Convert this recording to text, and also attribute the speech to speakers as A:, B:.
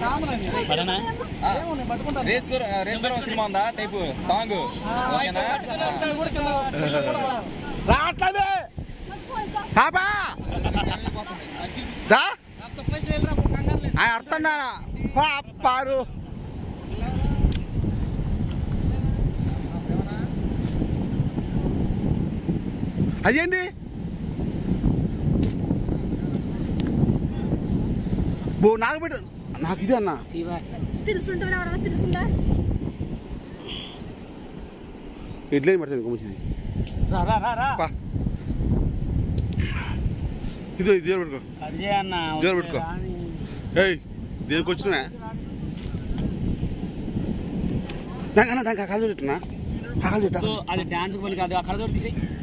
A: పడనా
B: రేస్ గుర- రేస్ గురం సినిమా ఉందా type song ఓకేనా
C: రావట్లేదు పాపా దా ఆయన అర్థం పాపారు అయ్యండి బో నాకు పెట్టు నాకు ఇదే అన్న
D: పిలుచుంటే ఎవరైనా పిలుచుందా
C: ఎడ్లైన్ పడుతుంది ఇంకో మంచిది
A: రా రా రా రా
C: పా ఇది ఇది దేవుడు పెట్టుకో
A: అజయ్ అన్న
C: జోరు పెట్టుకో. ఏయ్ దేనికి వచ్చినా దానికి అన్న దానికి కాలు చెట్టునా కాలు చెట్టు
A: అది డాన్స్ పోలి కాదు అక్కడ చోటు తీసేయి